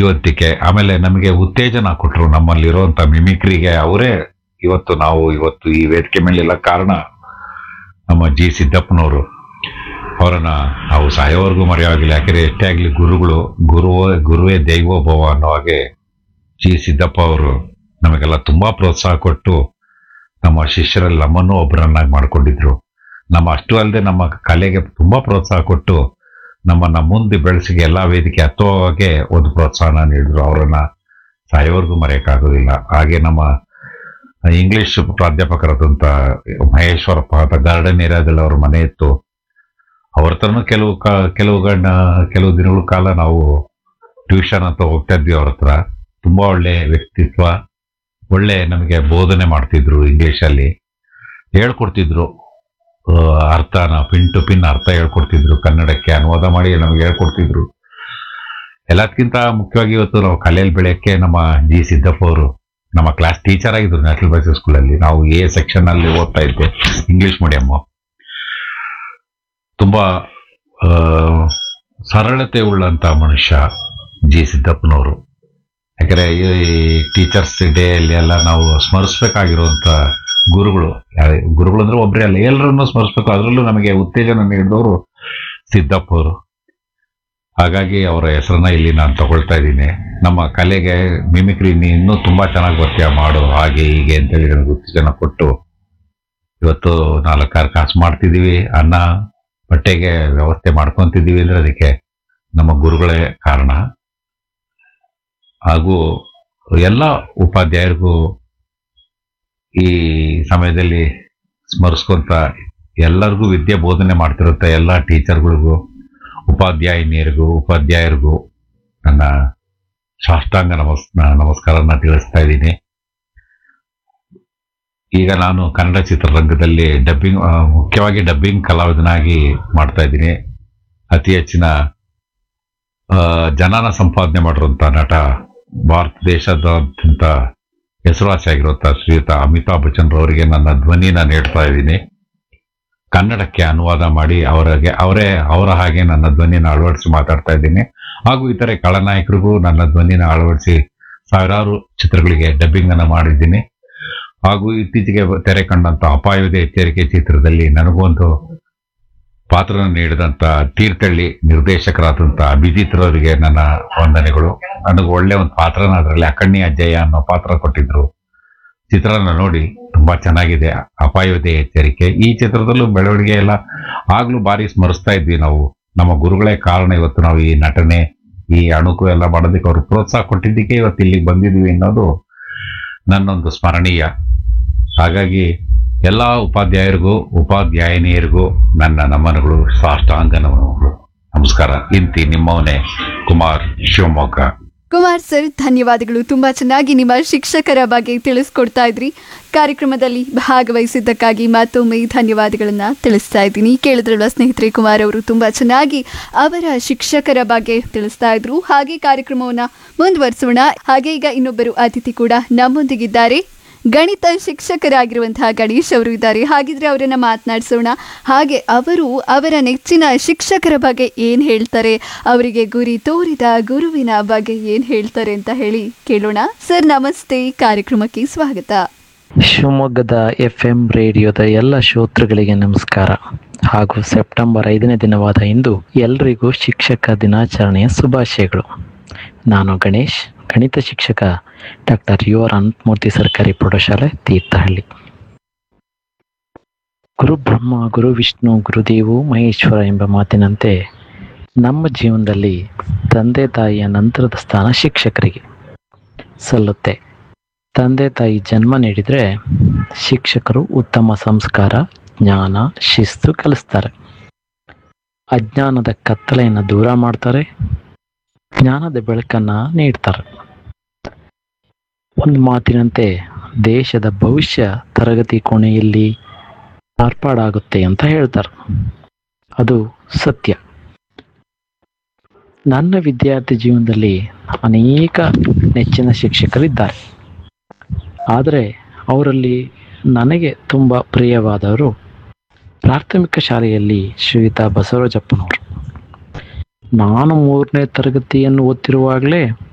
ಬುದ್ಧಿವಂತಿಕೆ ಆಮೇಲೆ ನಮಗೆ ಉತ್ತೇಜನ ಕೊಟ್ಟರು ನಮ್ಮಲ್ಲಿರುವಂತ ಮಿಮಿಕ್ರಿಗೆ ಅವರೇ ಇವತ್ತು ನಾವು ಇವತ್ತು ಈ ವೇದಿಕೆ ಮೇಲೆಲ್ಲ ಕಾರಣ ನಮ್ಮ ಜಿ ಸಿದ್ದಪ್ಪನವರು ಅವರನ್ನ ನಾವು ಸಾಯೋವರೆಗೂ ಮರೆಯಾಗಿಲ್ಲ ಯಾಕಂದ್ರೆ ಎಷ್ಟೇ ಆಗಲಿ ಗುರುಗಳು ಗುರುವ ಗುರುವೇ ದೈವೋಭವ ಅನ್ನೋ ಹಾಗೆ ಜಿ ಸಿದ್ದಪ್ಪ ಅವರು ನಮಗೆಲ್ಲ ತುಂಬಾ ಪ್ರೋತ್ಸಾಹ ಕೊಟ್ಟು ನಮ್ಮ ಶಿಷ್ಯರಲ್ಲಿ ನಮ್ಮನ್ನು ಒಬ್ಬರನ್ನಾಗಿ ಮಾಡ್ಕೊಂಡಿದ್ರು ನಮ್ಮ ಅಷ್ಟು ಅಲ್ಲದೆ ನಮ್ಮ ಕಲೆಗೆ ತುಂಬಾ ಪ್ರೋತ್ಸಾಹ ಕೊಟ್ಟು ನಮ್ಮನ್ನ ಮುಂದೆ ಬೆಳೆಸಿಗೆ ಎಲ್ಲಾ ವೇದಿಕೆ ಹತ್ತುವಾಗೆ ಒಂದು ಪ್ರೋತ್ಸಾಹನ ನೀಡಿದ್ರು ಅವರನ್ನ ಸಾಯೋವರೆಗೂ ಮರೆಯಕ್ಕಾಗೋದಿಲ್ಲ ಹಾಗೆ ನಮ್ಮ ಇಂಗ್ಲಿಷ್ ಪ್ರಾಧ್ಯಾಪಕರಾದಂಥ ಮಹೇಶ್ವರಪ್ಪ ಅಂತ ಗಾರ್ಡನ್ ಏರಿಯಾದಲ್ಲಿ ಅವ್ರ ಮನೆ ಇತ್ತು ಅವ್ರ ಹತ್ರನೂ ಕೆಲವು ಕ ಕೆಲವು ಗಂಡ ಕೆಲವು ದಿನಗಳ ಕಾಲ ನಾವು ಟ್ಯೂಷನ್ ಅಂತ ಹೋಗ್ತಾ ಇದ್ವಿ ಅವ್ರ ಹತ್ರ ತುಂಬಾ ಒಳ್ಳೆ ವ್ಯಕ್ತಿತ್ವ ಒಳ್ಳೆ ನಮಗೆ ಬೋಧನೆ ಮಾಡ್ತಿದ್ರು ಇಂಗ್ಲಿಷಲ್ಲಿ ಹೇಳ್ಕೊಡ್ತಿದ್ರು ಆ, ಅರ್ಥನ ಪಿನ್ ಟು ಪಿನ್ ಅರ್ಥ ಹೇಳ್ಕೊಡ್ತಿದ್ರು ಕನ್ನಡಕ್ಕೆ ಅನುವಾದ ಮಾಡಿ ನಮಗೆ ಹೇಳ್ಕೊಡ್ತಿದ್ರು ಎಲ್ಲದಕ್ಕಿಂತ ಮುಖ್ಯವಾಗಿ ಇವತ್ತು ನಾವು ಕಲೆಯಲ್ಲಿ ಬೆಳೆಯಕ್ಕೆ ನಮ್ಮ ಜಿ ಸಿದ್ದಪ್ಪ ಅವರು ನಮ್ಮ ಕ್ಲಾಸ್ ಟೀಚರ್ ಆಗಿದ್ರು ನ್ಯಾಷನಲ್ ಬಾಯ್ಸ್ ಸ್ಕೂಲಲ್ಲಿ ನಾವು ಎ ಸೆಕ್ಷನ್ ಅಲ್ಲಿ ಓದ್ತಾ ಇದ್ದೆ ಇಂಗ್ಲಿಷ್ ಮೀಡಿಯಂ ತುಂಬಾ ಆ, ಸರಳತೆ ಉಳ್ಳಂತ ಮನುಷ್ಯ ಜಿ ಸಿದ್ದಪ್ಪನವರು ಯಾಕಂದ್ರೆ ಈ ಟೀಚರ್ಸ್ ಡೇ ಅಲ್ಲಿ ಎಲ್ಲ ನಾವು ಸ್ಮರಿಸ್ಬೇಕಾಗಿರುವಂತ ಗುರುಗಳು ಯಾರೇ- ಗುರುಗಳು ಅಂದ್ರೆ ಒಬ್ಬರೇ ಅಲ್ಲ ಎಲ್ಲರನ್ನೂ ಸ್ಮರಿಸ್ಬೇಕು ಅದರಲ್ಲೂ ನಮಗೆ ಉತ್ತೇಜನ ನೀಡಿದವರು ಸಿದ್ದಪ್ಪ ಅವರು ಹಾಗಾಗಿ ಅವರ ಹೆಸರನ್ನ ಇಲ್ಲಿ ನಾನು ತಗೊಳ್ತಾ ಇದ್ದೀನಿ ನಮ್ಮ ಕಲೆಗೆ ಮಿಮಿಕ್ರಿ ನೀ ಇನ್ನೂ ತುಂಬಾ ಚೆನ್ನಾಗಿ ಬರ್ತೀಯ ಮಾಡು ಹಾಗೆ ಹೀಗೆ ಅಂತೇಳಿ ನನಗೆ ಉತ್ತೇಜನ ಕೊಟ್ಟು ಇವತ್ತು ನಾಲ್ಕಾರು ಕಾಸು ಮಾಡ್ತಿದ್ದೀವಿ ಅನ್ನ ಬಟ್ಟೆಗೆ ವ್ಯವಸ್ಥೆ ಮಾಡ್ಕೊಂತಿದ್ದೀವಿ ಅಂದ್ರೆ ಅದಕ್ಕೆ ನಮ್ಮ ಗುರುಗಳೇ ಕಾರಣ ಹಾಗೂ ಎಲ್ಲ ಉಪಾಧ್ಯಾಯರಿಗೂ ಈ ಸಮಯದಲ್ಲಿ ಸ್ಮರಿಸ್ಕೊಂತ ಎಲ್ಲರಿಗೂ ವಿದ್ಯೆ ಬೋಧನೆ ಮಾಡ್ತಿರುತ್ತ ಎಲ್ಲ ಟೀಚರ್ಗಳಿಗೂ ಉಪಾಧ್ಯಾಯಿನಿಯರಿಗೂ ಉಪಾಧ್ಯಾಯರಿಗೂ ನನ್ನ ಸಾಷ್ಟಾಂಗ ನಮಸ್ ನಮಸ್ಕಾರನ ತಿಳಿಸ್ತಾ ಇದ್ದೀನಿ ಈಗ ನಾನು ಕನ್ನಡ ಚಿತ್ರರಂಗದಲ್ಲಿ ಡಬ್ಬಿಂಗ್ ಆ, ಮುಖ್ಯವಾಗಿ ಡಬ್ಬಿಂಗ್ ಕಲಾವಿದನಾಗಿ ಮಾಡ್ತಾ ಇದ್ದೀನಿ ಅತಿ ಹೆಚ್ಚಿನ ಆ, ಜನನ ಸಂಪಾದನೆ ಮಾಡಿರುವಂತ ನಟ ಭಾರತ ದೇಶದಾದ್ಯಂತ ಹೆಸರುವಾಸಿಯಾಗಿರುವಂತ ಶ್ರೀಯುತ ಅಮಿತಾಬ್ ಬಚ್ಚನ್ ರವರಿಗೆ ನನ್ನ ಧ್ವನಿನ ನೀಡ್ತಾ ಇದ್ದೀನಿ ಕನ್ನಡಕ್ಕೆ ಅನುವಾದ ಮಾಡಿ ಅವರಿಗೆ ಅವರೇ ಅವರ ಹಾಗೆ ನನ್ನ ಧ್ವನಿನ ಅಳವಡಿಸಿ ಮಾತಾಡ್ತಾ ಇದ್ದೀನಿ ಹಾಗೂ ಇತರೆ ಖಳನಾಯಕರಿಗೂ ನನ್ನ ಧ್ವನಿನ ಅಳವಡಿಸಿ ಸಾವಿರಾರು ಚಿತ್ರಗಳಿಗೆ ಡಬ್ಬಿಂಗ್ ಅನ್ನ ಮಾಡಿದ್ದೀನಿ ಹಾಗೂ ಇತ್ತೀಚೆಗೆ ತೆರೆ ಕಂಡಂತ ಅಪಾಯದ ಎಚ್ಚರಿಕೆ ಚಿತ್ರದಲ್ಲಿ ನನಗೊಂದು ಪಾತ್ರನ ನೀಡಿದಂತ ತೀರ್ಥಹಳ್ಳಿ ನಿರ್ದೇಶಕರಾದಂತ ಅಭಿಜಿತ್ ರವರಿಗೆ ನನ್ನ ವಂದನೆಗಳು ನನಗೆ ಒಳ್ಳೆ ಒಂದು ಪಾತ್ರನ ಅದರಲ್ಲಿ ಅಕಣ್ಣಿ ಅಜ್ಜಯ್ಯ ಅನ್ನೋ ಪಾತ್ರ ಕೊಟ್ಟಿದ್ರು ಚಿತ್ರನ ನೋಡಿ ತುಂಬಾ ಚೆನ್ನಾಗಿದೆ ಅಪಾಯದ ಎಚ್ಚರಿಕೆ ಈ ಚಿತ್ರದಲ್ಲೂ ಬೆಳವಣಿಗೆ ಎಲ್ಲ ಆಗ್ಲೂ ಬಾರಿ ಸ್ಮರಿಸ್ತಾ ಇದ್ವಿ ನಾವು ನಮ್ಮ ಗುರುಗಳೇ ಕಾರಣ ಇವತ್ತು ನಾವು ಈ ನಟನೆ ಈ ಅಣುಕು ಎಲ್ಲ ಮಾಡೋದಕ್ಕೆ ಅವರು ಪ್ರೋತ್ಸಾಹ ಕೊಟ್ಟಿದ್ದಕ್ಕೆ ಇವತ್ತು ಇಲ್ಲಿಗೆ ಬಂದಿದ್ವಿ ಅನ್ನೋದು ನನ್ನೊಂದು ಸ್ಮರಣೀಯ ಹಾಗಾಗಿ ಎಲ್ಲ ಉಪಾಧ್ಯಾಯರಿಗೂ ಉಪಾಧ್ಯಾಯಿನಿಯರಿಗೂ ನನ್ನ ನಮನಗಳು ಸಾಷ್ಟಾಂಗ ನಮನಗಳು ನಮಸ್ಕಾರ ಇಂತಿ ನಿಮ್ಮವನೇ ಕುಮಾರ್ ಶಿವಮೊಗ್ಗ ಕುಮಾರ್ ಸರ್ ಧನ್ಯವಾದಗಳು ತುಂಬಾ ಚೆನ್ನಾಗಿ ನಿಮ್ಮ ಶಿಕ್ಷಕರ ಬಗ್ಗೆ ತಿಳಿಸ್ಕೊಡ್ತಾ ಇದ್ರಿ ಕಾರ್ಯಕ್ರಮದಲ್ಲಿ ಭಾಗವಹಿಸಿದ್ದಕ್ಕಾಗಿ ಮತ್ತೊಮ್ಮೆ ಧನ್ಯವಾದಗಳನ್ನ ತಿಳಿಸ್ತಾ ಇದ್ದೀನಿ ಕೇಳಿದ್ರಲ್ವ ಸ್ನೇಹಿತರೆ ಕುಮಾರ್ ಅವರು ತುಂಬಾ ಚೆನ್ನಾಗಿ ಅವರ ಶಿಕ್ಷಕರ ಬಗ್ಗೆ ತಿಳಿಸ್ತಾ ಇದ್ರು ಹಾಗೆ ಕಾರ್ಯಕ್ರಮವನ್ನ ಮುಂದುವರಿಸೋಣ ಹಾಗೆ ಈಗ ಇನ್ನೊಬ್ಬರು ಅತಿಥಿ ಕೂಡ ನಮ್ಮೊಂದಿಗಿದ್ದಾರೆ ಗಣಿತ ಶಿಕ್ಷಕರಾಗಿರುವಂತಹ ಗಣೇಶ್ ಅವರು ಇದ್ದಾರೆ ಹಾಗಿದ್ರೆ ಅವರನ್ನ ಮಾತನಾಡಿಸೋಣ ಹಾಗೆ ಅವರು ಅವರ ನೆಚ್ಚಿನ ಶಿಕ್ಷಕರ ಬಗ್ಗೆ ಏನು ಹೇಳ್ತಾರೆ ಅವರಿಗೆ ಗುರಿ ತೋರಿದ ಗುರುವಿನ ಬಗ್ಗೆ ಏನು ಹೇಳ್ತಾರೆ ಅಂತ ಹೇಳಿ ಕೇಳೋಣ ಸರ್ ನಮಸ್ತೆ ಕಾರ್ಯಕ್ರಮಕ್ಕೆ ಸ್ವಾಗತ ಶಿವಮೊಗ್ಗದ ಎಫ್ ಎಂ ರೇಡಿಯೋದ ಎಲ್ಲ ಶ್ರೋತೃಗಳಿಗೆ ನಮಸ್ಕಾರ ಹಾಗೂ ಸೆಪ್ಟೆಂಬರ್ ಐದನೇ ದಿನವಾದ ಇಂದು ಎಲ್ರಿಗೂ ಶಿಕ್ಷಕ ದಿನಾಚರಣೆಯ ಶುಭಾಶಯಗಳು ನಾನು ಗಣೇಶ್ ಗಣಿತ ಶಿಕ್ಷಕ ಡಾಕ್ಟರ್ ಯು ಆರ್ ಅನಂತಮೂರ್ತಿ ಸರ್ಕಾರಿ ಪ್ರೌಢಶಾಲೆ ತೀರ್ಥಹಳ್ಳಿ ಗುರು ಬ್ರಹ್ಮ ಗುರು ವಿಷ್ಣು ಗುರುದೇವು ಮಹೇಶ್ವರ ಎಂಬ ಮಾತಿನಂತೆ ನಮ್ಮ ಜೀವನದಲ್ಲಿ ತಂದೆ ತಾಯಿಯ ನಂತರದ ಸ್ಥಾನ ಶಿಕ್ಷಕರಿಗೆ ಸಲ್ಲುತ್ತೆ ತಂದೆ ತಾಯಿ ಜನ್ಮ ನೀಡಿದರೆ ಶಿಕ್ಷಕರು ಉತ್ತಮ ಸಂಸ್ಕಾರ ಜ್ಞಾನ ಶಿಸ್ತು ಕಲಿಸ್ತಾರೆ ಅಜ್ಞಾನದ ಕತ್ತಲೆಯನ್ನು ದೂರ ಮಾಡ್ತಾರೆ ಜ್ಞಾನದ ಬೆಳಕನ್ನು ನೀಡ್ತಾರೆ ಒಂದು ಮಾತಿನಂತೆ ದೇಶದ ಭವಿಷ್ಯ ತರಗತಿ ಕೋಣೆಯಲ್ಲಿ ಮಾರ್ಪಾಡಾಗುತ್ತೆ ಅಂತ ಹೇಳ್ತಾರೆ ಅದು ಸತ್ಯ ನನ್ನ ವಿದ್ಯಾರ್ಥಿ ಜೀವನದಲ್ಲಿ ಅನೇಕ ನೆಚ್ಚಿನ ಶಿಕ್ಷಕರಿದ್ದಾರೆ ಆದರೆ ಅವರಲ್ಲಿ ನನಗೆ ತುಂಬ ಪ್ರಿಯವಾದವರು ಪ್ರಾಥಮಿಕ ಶಾಲೆಯಲ್ಲಿ ಶ್ರೀಯುತ ಬಸವರಾಜಪ್ಪನವರು ನಾನು ಮೂರನೇ ತರಗತಿಯನ್ನು ಓದ್ತಿರುವಾಗಲೇ